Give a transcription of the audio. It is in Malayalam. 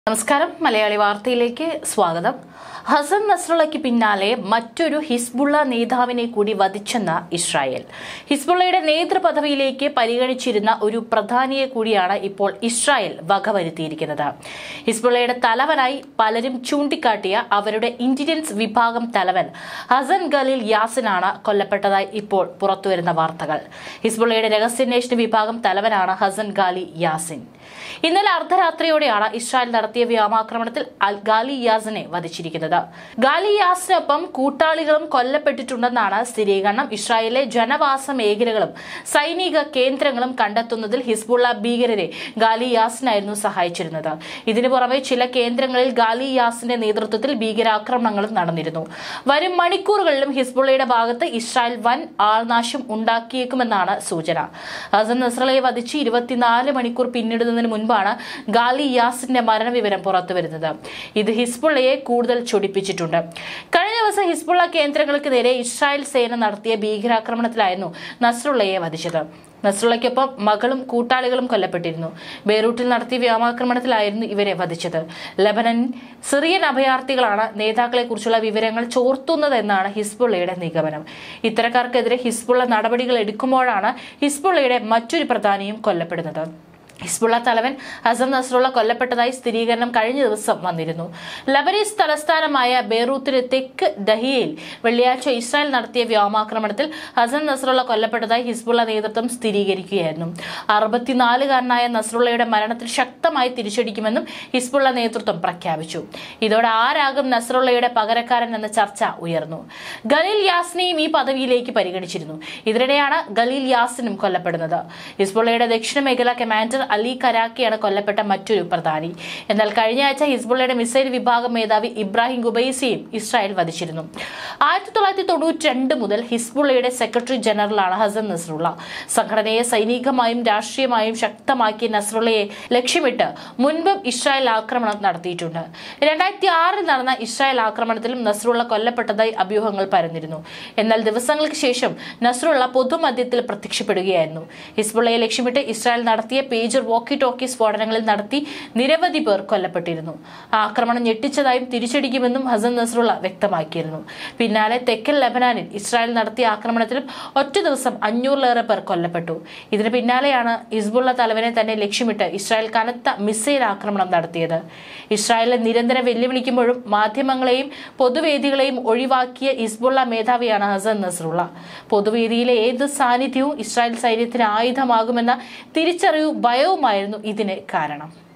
നമസ്കാരം മലയാളി വാർത്തയിലേക്ക് സ്വാഗതം ഹസൻ നസ്രളയ്ക്ക് പിന്നാലെ മറ്റൊരു ഹിസ്ബുള്ള നേതാവിനെ കൂടി വധിച്ചെന്ന ഇസ്രായേൽ ഹിസ്ബുള്ളയുടെ നേതൃപദവിയിലേക്ക് പരിഗണിച്ചിരുന്ന ഒരു പ്രധാനിയെ കൂടിയാണ് ഇപ്പോൾ ഇസ്രായേൽ വകവരുത്തിയിരിക്കുന്നത് ഹിസ്ബുള്ളയുടെ തലവനായി പലരും ചൂണ്ടിക്കാട്ടിയ അവരുടെ ഇന്റലിജൻസ് വിഭാഗം തലവൻ ഹസൻ ഖലീൽ യാസിനാണ് കൊല്ലപ്പെട്ടതായി ഇപ്പോൾ പുറത്തുവരുന്ന വാർത്തകൾ ഹിസ്ബുള്ളയുടെ രഹസ്യാന്വേഷണ വിഭാഗം തലവനാണ് ഹസൻ ഖാലി യാസിൻ ഇന്നലെ അർദ്ധരാത്രിയോടെയാണ് ഇസ്രായേൽ നടത്തിയ വ്യോമാക്രമണത്തിൽ അൽ ഗാലി യാസിനെ വധിച്ചിരിക്കുന്നത് ഗാലി യാസിനൊപ്പം കൂട്ടാളികളും കൊല്ലപ്പെട്ടിട്ടുണ്ടെന്നാണ് സ്ഥിരീകരണം ഇസ്രായേലിലെ ജനവാസ മേഖലകളും സൈനിക കേന്ദ്രങ്ങളും കണ്ടെത്തുന്നതിൽ ഹിസ്ബുള്ള ഭീകരരെ ഗാലി യാസിനായിരുന്നു സഹായിച്ചിരുന്നത് ഇതിനു പുറമെ ചില കേന്ദ്രങ്ങളിൽ ഗാലി യാസിന്റെ നേതൃത്വത്തിൽ ഭീകരാക്രമണങ്ങളും നടന്നിരുന്നു വരും മണിക്കൂറുകളിലും ഹിസ്ബുള്ളയുടെ ഭാഗത്ത് ഇസ്രായേൽ വൻ ആൾനാശം ഉണ്ടാക്കിയേക്കുമെന്നാണ് സൂചന ഹസൻ നസ്രളയെ വധിച്ച് ഇരുപത്തിനാല് മണിക്കൂർ പിന്നിടുന്നതിന് മുൻപാണ് ഗാലി യാസിന്റെ മരണവിവരം പുറത്തുവരുന്നത് ഇത് ഹിസ്ബുള്ളയെ കൂടുതൽ ചൊടിപ്പിച്ചിട്ടുണ്ട് കഴിഞ്ഞ ദിവസം ഹിസ്ബുള്ള കേന്ദ്രങ്ങൾക്ക് നേരെ ഇസ്രായേൽ സേന നടത്തിയ ഭീകരാക്രമണത്തിലായിരുന്നു നസ്രുള്ളയെ വധിച്ചത് നസ്രുള്ളയ്ക്കൊപ്പം മകളും കൂട്ടാളികളും കൊല്ലപ്പെട്ടിരുന്നു ബെയ്റൂട്ടിൽ നടത്തിയ വ്യോമാക്രമണത്തിലായിരുന്നു ഇവരെ വധിച്ചത് ലബനൻ സിറിയൻ അഭയാർത്ഥികളാണ് നേതാക്കളെക്കുറിച്ചുള്ള വിവരങ്ങൾ ചോർത്തുന്നതെന്നാണ് ഹിസ്ബുള്ളയുടെ നിഗമനം ഇത്തരക്കാർക്കെതിരെ ഹിസ്ബുള്ള നടപടികൾ എടുക്കുമ്പോഴാണ് ഹിസ്ബുള്ളയുടെ മറ്റൊരു പ്രധാനിയും കൊല്ലപ്പെടുന്നത് ഹിസ്ബുള്ള തലവൻ ഹസൻ നസ്രുള്ള കൊല്ലപ്പെട്ടതായി സ്ഥിരീകരണം കഴിഞ്ഞ ദിവസം വന്നിരുന്നു ലബനീസ് തലസ്ഥാനമായ ബെയ്റൂത്തിന് തെക്ക് ദഹിയയിൽ വെള്ളിയാഴ്ച ഇസ്രായേൽ നടത്തിയ വ്യോമാക്രമണത്തിൽ ഹസൻ നസ്രുള്ള കൊല്ലപ്പെട്ടതായി ഹിസ്ബുള്ള നേതൃത്വം സ്ഥിരീകരിക്കുകയായിരുന്നു അറുപത്തിനാലുകാരനായ നസ്രുള്ളയുടെ മരണത്തിൽ ശക്തമായി തിരിച്ചടിക്കുമെന്നും ഹിസ്ബുള്ള നേതൃത്വം പ്രഖ്യാപിച്ചു ഇതോടെ ആരാകും നസ്രുള്ളയുടെ പകരക്കാരൻ എന്ന ചർച്ച ഉയർന്നു ഖലീൽ യാസിനെയും ഈ പദവിയിലേക്ക് പരിഗണിച്ചിരുന്നു ഇതിനിടെയാണ് ഖലീൽ യാസിനും കൊല്ലപ്പെടുന്നത് ഹിസ്ബുള്ളയുടെ ദക്ഷിണ മേഖല കമാൻഡർ അലി കരാക്കിയാണ് കൊല്ലപ്പെട്ട മറ്റൊരു പ്രധാനി എന്നാൽ കഴിഞ്ഞ ആഴ്ച ഹിസ്ബുള്ളയുടെ മിസൈൽ വിഭാഗം മേധാവി ഇബ്രാഹിം ഗുബൈസിയും ഇസ്രായേൽ വധിച്ചിരുന്നു ആയിരത്തി തൊള്ളായിരത്തി തൊണ്ണൂറ്റി രണ്ട് മുതൽ ഹിസ്ബുള്ളയുടെ സെക്രട്ടറി ജനറലാണ് ഹസൻ നസ്രുള്ള സംഘടനയെ സൈനികമായും രാഷ്ട്രീയമായും ശക്തമാക്കിയ നസ്രുള്ളയെ ലക്ഷ്യമിട്ട് മുൻപും ഇസ്രായേൽ ആക്രമണം നടത്തിയിട്ടുണ്ട് രണ്ടായിരത്തി ആറിൽ നടന്ന ഇസ്രായേൽ ആക്രമണത്തിലും നസ്രുള്ള കൊല്ലപ്പെട്ടതായി അഭ്യൂഹങ്ങൾ പരന്നിരുന്നു എന്നാൽ ദിവസങ്ങൾക്ക് ശേഷം നസ്രുള്ള പൊതുമധ്യത്തിൽ പ്രത്യക്ഷപ്പെടുകയായിരുന്നു ഹിസ്ബുള്ളയെ ലക്ഷ്യമിട്ട് ഇസ്രായേൽ നടത്തിയ പേജർ വോക്കി ടോക്കി സ്ഫോടനങ്ങളിൽ നടത്തി നിരവധി പേർ കൊല്ലപ്പെട്ടിരുന്നു ആക്രമണം ഞെട്ടിച്ചതായും തിരിച്ചടിക്കുമെന്നും ഹസൻ നസ്രുള്ള വ്യക്തമാക്കിയിരുന്നു പിന്നാലെ തെക്കൻ ലബനാനിൽ ഇസ്രായേൽ നടത്തിയ ആക്രമണത്തിലും ഒറ്റ ദിവസം അഞ്ഞൂറിലേറെ പേർ കൊല്ലപ്പെട്ടു ഇതിന് പിന്നാലെയാണ് ഹിസ്ബുള്ള തലവനെ തന്നെ ലക്ഷ്യമിട്ട് ഇസ്രായേൽ കനത്ത മിസൈൽ ആക്രമണം നടത്തിയത് ഇസ്രായേലിനെ നിരന്തരം വെല്ലുവിളിക്കുമ്പോഴും മാധ്യമങ്ങളെയും പൊതുവേദികളെയും ഒഴിവാക്കിയ ഹിസ്ബുള്ള മേധാവിയാണ് ഹസൻ നസ്രുള്ള പൊതുവേദിയിലെ ഏത് സാന്നിധ്യവും ഇസ്രായേൽ സൈന്യത്തിന് ആയുധമാകുമെന്ന തിരിച്ചറിവും ഭയവുമായിരുന്നു ഇതിന് കാരണം